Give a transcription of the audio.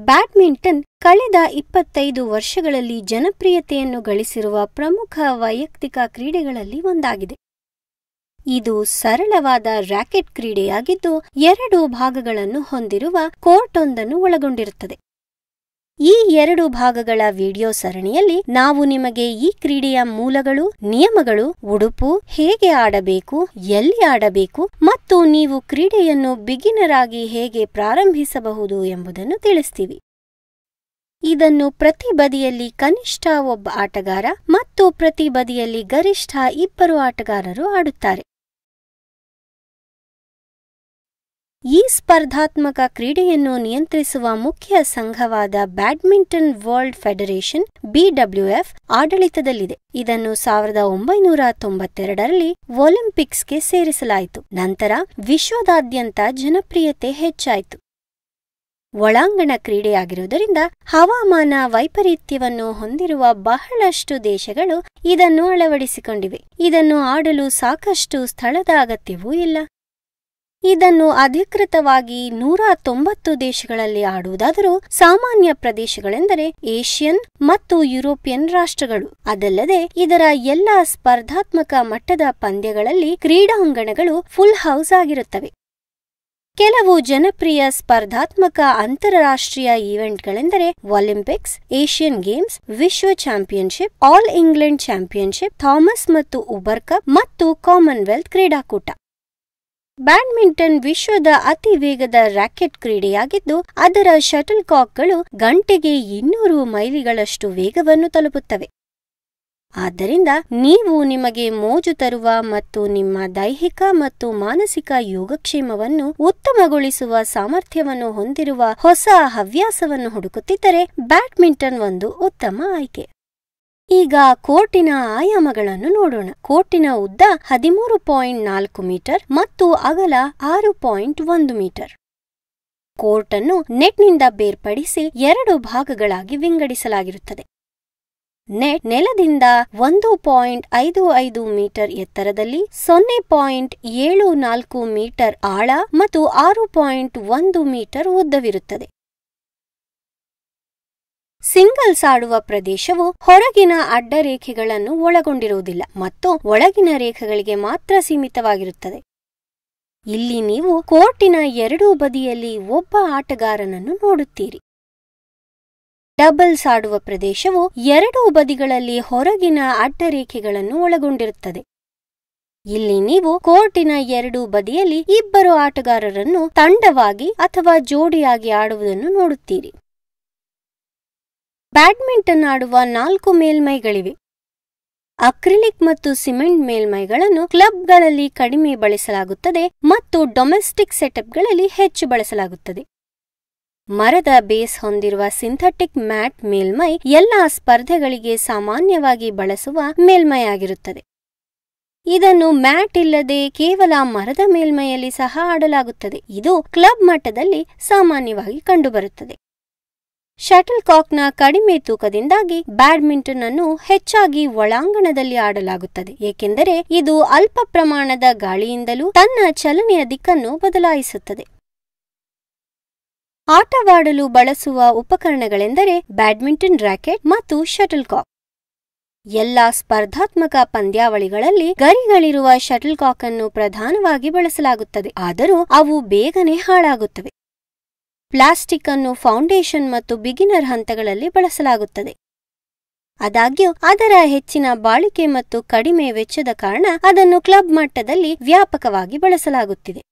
badminton ಕಳೆದ ಇಪ್ಪತ್ತೈದು ವರ್ಷಗಳಲ್ಲಿ ಜನಪ್ರಿಯತೆಯನ್ನು ಗಳಿಸಿರುವ ಪ್ರಮುಖ ವೈಯಕ್ತಿಕ ಕ್ರೀಡೆಗಳಲ್ಲಿ ಒಂದಾಗಿದೆ ಇದು ಸರಳವಾದ ರ್ಯಾಕೆಟ್ ಕ್ರೀಡೆಯಾಗಿದ್ದು ಎರಡು ಭಾಗಗಳನ್ನು ಹೊಂದಿರುವ ಕೋರ್ಟೊಂದನ್ನು ಒಳಗೊಂಡಿರುತ್ತದೆ ಈ ಎರಡು ಭಾಗಗಳ ವಿಡಿಯೋ ಸರಣಿಯಲ್ಲಿ ನಾವು ನಿಮಗೆ ಈ ಕ್ರೀಡೆಯ ಮೂಲಗಳು ನಿಯಮಗಳು ಉಡುಪು ಹೇಗೆ ಆಡಬೇಕು ಎಲ್ಲಿ ಆಡಬೇಕು ಮತ್ತು ನೀವು ಕ್ರೀಡೆಯನ್ನು ಬಿಗಿನರ್ ಆಗಿ ಹೇಗೆ ಪ್ರಾರಂಭಿಸಬಹುದು ಎಂಬುದನ್ನು ತಿಳಿಸ್ತೀವಿ ಇದನ್ನು ಪ್ರತಿ ಬದಿಯಲ್ಲಿ ಕನಿಷ್ಠ ಒಬ್ಬ ಆಟಗಾರ ಮತ್ತು ಪ್ರತಿ ಬದಿಯಲ್ಲಿ ಗರಿಷ್ಠ ಇಬ್ಬರು ಆಟಗಾರರು ಆಡುತ್ತಾರೆ ಈ ಸ್ಪರ್ಧಾತ್ಮಕ ಕ್ರೀಡೆಯನ್ನು ನಿಯಂತ್ರಿಸುವ ಮುಖ್ಯ ಸಂಘವಾದ ಬ್ಯಾಡ್ಮಿಂಟನ್ ವರ್ಲ್ಡ್ ಫೆಡರೇಷನ್ ಬಿಡಬ್ಲ್ಯೂಎಫ್ ಆಡಳಿತದಲ್ಲಿದೆ ಇದನ್ನು ಸಾವಿರದ ಒಂಬೈನೂರ ತೊಂಬತ್ತೆರಡರಲ್ಲಿ ಒಲಿಂಪಿಕ್ಸ್ಗೆ ಸೇರಿಸಲಾಯಿತು ನಂತರ ವಿಶ್ವದಾದ್ಯಂತ ಜನಪ್ರಿಯತೆ ಹೆಚ್ಚಾಯಿತು ಒಳಾಂಗಣ ಕ್ರೀಡೆಯಾಗಿರುವುದರಿಂದ ಹವಾಮಾನ ವೈಪರೀತ್ಯವನ್ನು ಹೊಂದಿರುವ ಬಹಳಷ್ಟು ದೇಶಗಳು ಇದನ್ನು ಅಳವಡಿಸಿಕೊಂಡಿವೆ ಇದನ್ನು ಆಡಲು ಸಾಕಷ್ಟು ಸ್ಥಳದ ಅಗತ್ಯವೂ ಇಲ್ಲ ಇದನ್ನು ಅಧಿಕೃತವಾಗಿ ನೂರ ತೊಂಬತ್ತು ದೇಶಗಳಲ್ಲಿ ಆಡುವುದಾದರೂ ಸಾಮಾನ್ಯ ಪ್ರದೇಶಗಳೆಂದರೆ ಏಷ್ಯನ್ ಮತ್ತು ಯುರೋಪಿಯನ್ ರಾಷ್ಟ್ರಗಳು ಅದಲ್ಲದೆ ಇದರ ಎಲ್ಲ ಸ್ಪರ್ಧಾತ್ಮಕ ಮಟ್ಟದ ಪಂದ್ಯಗಳಲ್ಲಿ ಕ್ರೀಡಾಂಗಣಗಳು ಫುಲ್ ಹೌಸ್ ಆಗಿರುತ್ತವೆ ಕೆಲವು ಜನಪ್ರಿಯ ಸ್ಪರ್ಧಾತ್ಮಕ ಅಂತಾರಾಷ್ಟ್ರೀಯ ಈವೆಂಟ್ಗಳೆಂದರೆ ಒಲಿಂಪಿಕ್ಸ್ ಏಷ್ಯನ್ ಗೇಮ್ಸ್ ವಿಶ್ವ championship all England championship Thomas ಮತ್ತು ಉಬರ್ ಕಪ್ ಮತ್ತು ಕಾಮನ್ವೆಲ್ತ್ ಕ್ರೀಡಾಕೂಟ ಬ್ಯಾಡ್ಮಿಂಟನ್ ವಿಶ್ವದ ಅತಿ ವೇಗದ ರ್ಯಾಕೆಟ್ ಕ್ರೀಡೆಯಾಗಿದ್ದು ಅದರ ಶಟಲ್ ಕಾಕ್ಗಳು ಗಂಟೆಗೆ ಇನ್ನೂರು ಮೈಲಿಗಳಷ್ಟು ವೇಗವನ್ನು ತಲುಪುತ್ತವೆ ಆದ್ದರಿಂದ ನೀವು ನಿಮಗೆ ಮೋಜು ತರುವ ಮತ್ತು ನಿಮ್ಮ ದೈಹಿಕ ಮತ್ತು ಮಾನಸಿಕ ಯೋಗಕ್ಷೇಮವನ್ನು ಉತ್ತಮಗೊಳಿಸುವ ಸಾಮರ್ಥ್ಯವನ್ನು ಹೊಂದಿರುವ ಹೊಸ ಹವ್ಯಾಸವನ್ನು ಹುಡುಕುತ್ತಿದ್ದರೆ ಬ್ಯಾಡ್ಮಿಂಟನ್ ಒಂದು ಉತ್ತಮ ಆಯ್ಕೆ ಈಗ ಕೋರ್ಟಿನ ಆಯಾಮಗಳನ್ನು ನೋಡೋಣ ಕೋರ್ಟಿನ ಉದ್ದ ಹದಿಮೂರು ಪಾಯಿಂಟ್ ನಾಲ್ಕು ಮೀಟರ್ ಮತ್ತು ಅಗಲ ಆರು ಪಾಯಿಂಟ್ ಒಂದು ಮೀಟರ್ ಕೋರ್ಟ್ ಅನ್ನು ನೆಟ್ನಿಂದ ಬೇರ್ಪಡಿಸಿ ಎರಡು ಭಾಗಗಳಾಗಿ ವಿಂಗಡಿಸಲಾಗಿರುತ್ತದೆ ನೆಟ್ ನೆಲದಿಂದ ಒಂದು ಪಾಯಿಂಟ್ ಐದು ಐದು ಮೀಟರ್ ಎತ್ತರದಲ್ಲಿ ಸೊನ್ನೆ ಪಾಯಿಂಟ್ ಏಳು ನಾಲ್ಕು ಮೀಟರ್ ಆಳ ಮತ್ತು ಆರು ಪಾಯಿಂಟ್ ಒಂದು ಮೀಟರ್ ಉದ್ದವಿರುತ್ತದೆ ಸಿಂಗಲ್ಸ್ ಆಡುವ ಪ್ರದೇಶವು ಹೊರಗಿನ ಅಡ್ಡರೇಖೆಗಳನ್ನು ಒಳಗೊಂಡಿರುವುದಿಲ್ಲ ಮತ್ತು ಒಳಗಿನ ರೇಖೆಗಳಿಗೆ ಮಾತ್ರ ಸೀಮಿತವಾಗಿರುತ್ತದೆ ಇಲ್ಲಿ ನೀವು ಕೋರ್ಟಿನ ಎರಡೂ ಬದಿಯಲ್ಲಿ ಒಬ್ಬ ಆಟಗಾರನನ್ನು ನೋಡುತ್ತೀರಿ ಡಬಲ್ಸ್ ಆಡುವ ಪ್ರದೇಶವು ಎರಡೂ ಬದಿಗಳಲ್ಲಿ ಹೊರಗಿನ ಅಡ್ಡರೇಖೆಗಳನ್ನು ಒಳಗೊಂಡಿರುತ್ತದೆ ಇಲ್ಲಿ ನೀವು ಕೋರ್ಟಿನ ಎರಡೂ ಬದಿಯಲ್ಲಿ ಇಬ್ಬರು ಆಟಗಾರರನ್ನು ತಂಡವಾಗಿ ಅಥವಾ ಜೋಡಿಯಾಗಿ ಆಡುವುದನ್ನು ನೋಡುತ್ತೀರಿ ಬ್ಯಾಡ್ಮಿಂಟನ್ ಆಡುವ ನಾಲ್ಕು ಮೇಲ್ಮೈಗಳಿವೆ ಅಕ್ರಿಲಿಕ್ ಮತ್ತು ಸಿಮೆಂಟ್ ಮೇಲ್ಮೈಗಳನ್ನು ಕ್ಲಬ್ಗಳಲ್ಲಿ ಕಡಿಮೆ ಬಳಸಲಾಗುತ್ತದೆ ಮತ್ತು ಡೊಮೆಸ್ಟಿಕ್ ಸೆಟಪ್ಗಳಲ್ಲಿ ಹೆಚ್ಚು ಬಳಸಲಾಗುತ್ತದೆ ಮರದ ಬೇಸ್ ಹೊಂದಿರುವ ಸಿಂಥೆಟಿಕ್ ಮ್ಯಾಟ್ ಮೇಲ್ಮೈ ಎಲ್ಲಾ ಸ್ಪರ್ಧೆಗಳಿಗೆ ಸಾಮಾನ್ಯವಾಗಿ ಬಳಸುವ ಮೇಲ್ಮೈಯಾಗಿರುತ್ತದೆ ಇದನ್ನು ಮ್ಯಾಟ್ ಇಲ್ಲದೆ ಕೇವಲ ಮರದ ಮೇಲ್ಮೈಯಲ್ಲಿ ಸಹ ಆಡಲಾಗುತ್ತದೆ ಇದು ಕ್ಲಬ್ ಮಟ್ಟದಲ್ಲಿ ಸಾಮಾನ್ಯವಾಗಿ ಕಂಡುಬರುತ್ತದೆ ಶಟಲ್ ಕಾಕ್ನ ಕಡಿಮೆ ತೂಕದಿಂದಾಗಿ ಬ್ಯಾಡ್ಮಿಂಟನ್ ಅನ್ನು ಹೆಚ್ಚಾಗಿ ಒಳಾಂಗಣದಲ್ಲಿ ಆಡಲಾಗುತ್ತದೆ ಏಕೆಂದರೆ ಇದು ಅಲ್ಪ ಪ್ರಮಾಣದ ಗಾಳಿಯಿಂದಲೂ ತನ್ನ ಚಲನೆಯ ದಿಕ್ಕನ್ನು ಬದಲಾಯಿಸುತ್ತದೆ ಆಟವಾಡಲು ಬಳಸುವ ಉಪಕರಣಗಳೆಂದರೆ ಬ್ಯಾಡ್ಮಿಂಟನ್ ರ್ಯಾಕೆಟ್ ಮತ್ತು ಶಟಲ್ ಕಾಕ್ ಎಲ್ಲಾ ಸ್ಪರ್ಧಾತ್ಮಕ ಪಂದ್ಯಾವಳಿಗಳಲ್ಲಿ ಗರಿಗಳಿರುವ ಶಟಲ್ ಕಾಕ್ ಅನ್ನು ಪ್ರಧಾನವಾಗಿ ಬಳಸಲಾಗುತ್ತದೆ ಆದರೂ ಅವು ಬೇಗನೆ ಹಾಳಾಗುತ್ತವೆ ಪ್ಲಾಸ್ಟಿಕ್ ಅನ್ನು ಫೌಂಡೇಶನ್ ಮತ್ತು ಬಿಗಿನರ್ ಹಂತಗಳಲ್ಲಿ ಬಳಸಲಾಗುತ್ತದೆ ಆದಾಗ್ಯೂ ಅದರ ಹೆಚ್ಚಿನ ಬಾಳಿಕೆ ಮತ್ತು ಕಡಿಮೆ ವೆಚ್ಚದ ಕಾರಣ ಅದನ್ನು ಕ್ಲಬ್ ಮಟ್ಟದಲ್ಲಿ ವ್ಯಾಪಕವಾಗಿ ಬಳಸಲಾಗುತ್ತಿದೆ